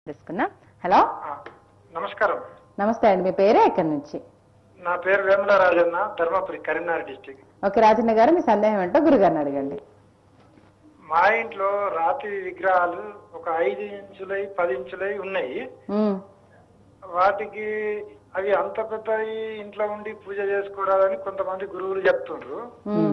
తీసుకున్నాం హలో ఆ, నమస్కారం నమస్తే అండి మీ పేరే ఎక్కడి నుంచి నా పేరు వేముల రాజన్న ధర్మపురి కరీంనగర్ డిస్టిక్ ఓకే రాజన్న గారు మీ సందేహం ఏంటో గురుగారిని అడగండి మా ఇంట్లో రాతి విగ్రహాలు ఒక ఐదు ఇంచులై పది ఇంచులై ఉన్నాయి ఉమ్, వాటికి అవి అంత పెద్దవి ఇంట్లో ఉండి పూజ చేసుకోరాదని కొంతమంది గురువులు చెప్తుండ్రు ఉమ్.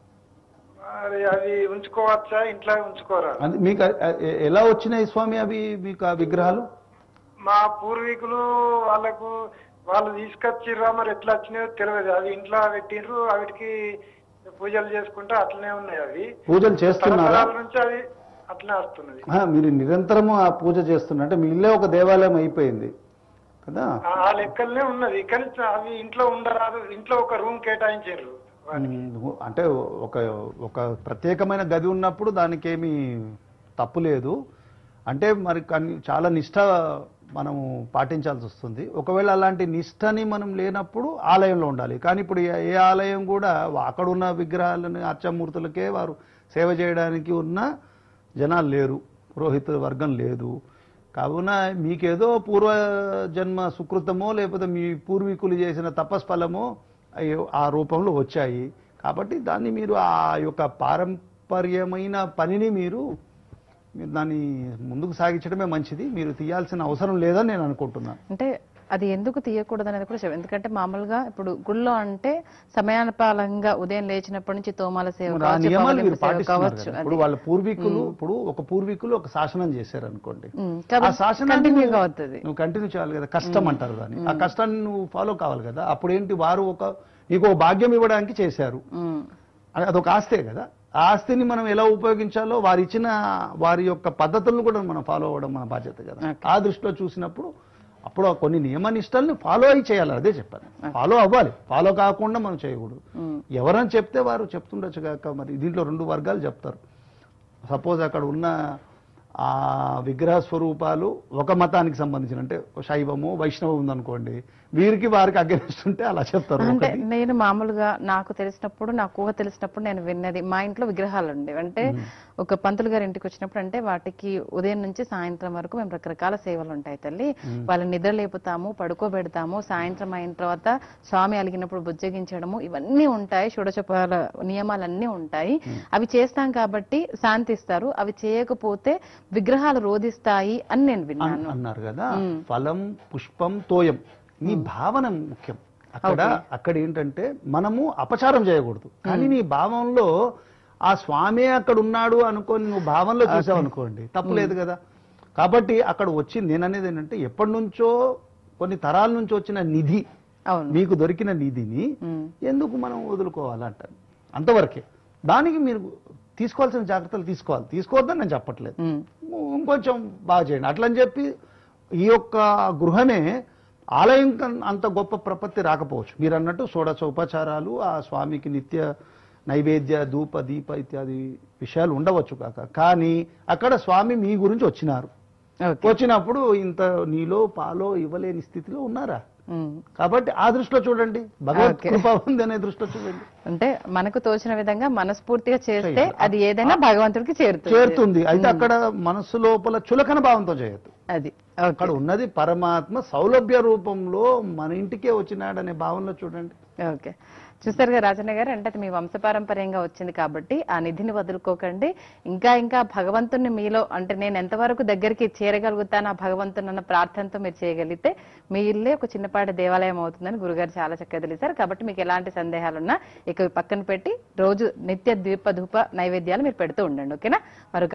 మరి అవి ఉంచుకోవచ్చా ఇంట్లో ఉంచుకోరా అది మీకు అ- ఎ- ఎలా వచ్చినాయి స్వామి అవి మీకు ఆ విగ్రహాలు మా పూర్వీకులు వాళ్ళకు వాళ్ళు తీసుకొచ్చిర్రా మరి ఎట్లా వచ్చినాయో తెలియదు అవి ఇంట్లో పెట్టిండ్రు వాటికి పూజలు చేసుకుంటే అట్లనే ఉన్నాయి అవి పూజలు చేస్తున్నారా తరతరాల నుంచి అవి అట్లనే వస్తున్నది ఆ, మీరు నిరంతరము ఆ పూజ చేస్తున్నారు అంటే మీ ఇల్లే ఒక దేవాలయం అయిపోయింది కదా ఆ ఆ లెక్కలనే ఉన్నది కానీ అవి ఇంట్లో ఉండరాదు ఇంట్లో ఒక రూమ్ కేటాయించారు ఉమ్, అంటే ఒక ఒక ప్రత్యేకమైన గది ఉన్నప్పుడు దానికి ఏమీ తప్పు లేదు అంటే మరి కానీ చాలా నిష్ఠ మనము పాటించాల్సి వస్తుంది ఒకవేళ అలాంటి నిష్ఠని మనం లేనప్పుడు ఆలయంలో ఉండాలి కానీ ఇప్పుడు ఏ- ఏ ఆలయం కూడా అక్కడ ఉన్న విగ్రహాలను అర్చమూర్తులకే వారు సేవ చేయడానికి ఉన్న జనాలు లేరు పురోహిత వర్గం లేదు కావున మీకేదో పూర్వజన్మ సుకృతమో లేకపోతే మీ పూర్వీకులు చేసిన తపస్ఫలమో అయ్యో ఆ రూపంలో వచ్చాయి కాబట్టి దాన్ని మీరు ఆ యొక్క పారంపర్యమైన పనిని మీరు మీరు దాన్ని ముందుకు సాగించడమే మంచిది మీరు తీయాల్సిన అవసరం లేదని నేను అనుకుంటున్నాను అంటే అది ఎందుకు తీయకూడదు అనేది కూడా చెప్ప- ఎందుకంటే మామూలుగా ఇప్పుడు గుళ్ళో అంటే సమయానుపాలంగా ఉదయం లేచినప్పటి నుంచి తోమాల సేవ మరి ఆ కావచ్చు, నియమాలు పౌర్ణమి మీరు సేవ పాటిస్తున్నారు కావచ్చు కదా. అది. ఇప్పుడు వాళ్ళ పూర్వీకులు ఇప్పుడు ఒక పూర్వీకులు ఒక శాసనం చేశారు అనుకోండి ఉమ్, ఆ కాబట్టి శాసనాన్ని కంటిన్యూగా నువ్వు- అవుతుంది నువ్వు కంటిన్యూ చేయాలి కదా కష్టం అంటారు దాన్ని ఆ కష్టాన్ని నువ్వు ఫాలో కావాలి కదా అప్పుడు ఏంటి వారు ఒక నీకు ఒక భాగ్యం ఇవ్వడానికి చేశారు ఉమ్, అది అదొక ఆస్తే కదా ఆ ఆస్తిని మనం ఎలా ఉపయోగించాలో వారు ఇచ్చిన వారి యొక్క పద్ధతులను కూడా మనం ఫాలో అవ్వడం మన బాధ్యత కదా Okay. ఆ దృష్టిలో చూసినప్పుడు అప్పుడు ఆ కొన్ని నియమ నిష్టల్ని ఫాలో అయి చేయాలి అదే చెప్పాను ఫాలో అవ్వాలి ఫాలో కాకుండా మనం చేయకూడదు ఉమ్, ఎవరని చెప్తే వారు చెప్తుండొచ్చు కాక మరి దీంట్లో రెండు వర్గాలు చెప్తారు సపోజ్ అక్కడ ఉన్న ఆ విగ్రహ స్వరూపాలు ఒక మతానికి సంబంధించిన అంటే శైవము వైష్ణవం ఉందనుకోండి వీరికి వారికి అగెనిస్ట్ ఉంటే అలా చెప్తారు అంటే ఒకటి. నేను మామూలుగా నాకు తెలిసినప్పుడు నాకు ఊహ తెలిసినప్పుడు నేను విన్నది మా ఇంట్లో విగ్రహాలు ఉండేవి అంటే ఒక పంతులు గారి ఇంటికి వచ్చినప్పుడు అంటే వాటికి ఉదయం నుంచి సాయంత్రం వరకు మేము రకరకాల సేవలు ఉంటాయి తల్లి వాళ్ళని నిద్ర లేపుతాము పడుకోబెడతాము సాయంత్రం అయిన తర్వాత స్వామి అలిగినప్పుడు బుజ్జగించడము ఇవన్నీ ఉంటాయి షోడచపాల నియమాలన్నీ ఉంటాయి అవి చేస్తాం కాబట్టి శాంతిస్తారు అవి చేయకపోతే విగ్రహాలు రోధిస్తాయి అని నేను అన్- విన్నాను అన్నారు కదా ఫలం పుష్పం తోయం నీ భావన ముఖ్యం అక్కడ అక్కడ ఏంటంటే మనము అపచారం చేయకూడదు కానీ నీ భావంలో ఆ స్వామి అక్కడ ఉన్నాడు అనుకొని నువ్వు భావంలో చూసావు అనుకోండి తప్పులేదు కదా కాబట్టి అక్కడ వచ్చి నేను అనేది ఏంటంటే ఎప్పటి నుంచో కొన్ని తరాల నుంచి వచ్చిన నిధి అవును మీకు దొరికిన నిధిని ఉమ్, ఎందుకు మనం వదులుకోవాలంటారు అంతవరకే దానికి మీరు తీసుకోవాల్సిన జాగ్రత్తలు తీసుకోవాలి తీసుకోవద్దని నేను చెప్పట్లేదు ఉమ్, ఇంకొంచెం బాగా చేయండి అట్లని చెప్పి ఈ యొక్క గృహమే ఆలయం కన్- అంత గొప్ప ప్రపత్తి రాకపోవచ్చు మీరు అన్నట్టు షోడశ ఉపచారాలు ఆ స్వామికి నిత్య నైవేద్య ధూప దీప ఇత్యాది విషయాలు ఉండవచ్చు కాక కానీ అక్కడ స్వామి మీ గురించి వచ్చినారు ఓకే వచ్చినప్పుడు ఇంత నీలో పాలో ఇవ్వలేని స్థితిలో ఉన్నారా ఉమ్. కాబట్టి ఆ దృష్టిలో చూడండి భగవత్ Okay. కృప ఉంది అనే దృష్టిలో చూడండి అంటే మనకు తోచిన విధంగా మనస్ఫూర్తిగా చేస్తే అది ఏదైనా భగవంతుడికి చేరుతుంది చేరుతుంది అయితే అక్కడ మనసు లోపల చులకన భావంతో చేయొద్దు అది అక్కడ ఉన్నది పరమాత్మ సౌలభ్య రూపంలో మన ఇంటికే వచ్చినాడనే భావనలో చూడండి ఓకే చూస్తారుగా రాజన్న గారు అంటే అది మీ వంశపారంపర్యంగా వచ్చింది కాబట్టి ఆ నిధిని వదులుకోకండి ఇంకా ఇంకా భగవంతుని మీలో అంటే నేను ఎంతవరకు దగ్గరికి చేరగలుగుతాను ఆ భగవంతుని అన్న ప్రార్థనతో మీరు చేయగలిగితే మీ ఇల్లే ఒక చిన్నపాటి దేవాలయం అవుతుందని గురుగారు చాలా చక్కగా తెలిసారు కాబట్టి మీకు ఎలాంటి సందేహాలున్నా ఇక పక్కన పెట్టి రోజు నిత్య ద్వీప ధూప నైవేద్యాలు మీరు పెడుతూ ఉండండి ఓకేనా మరొక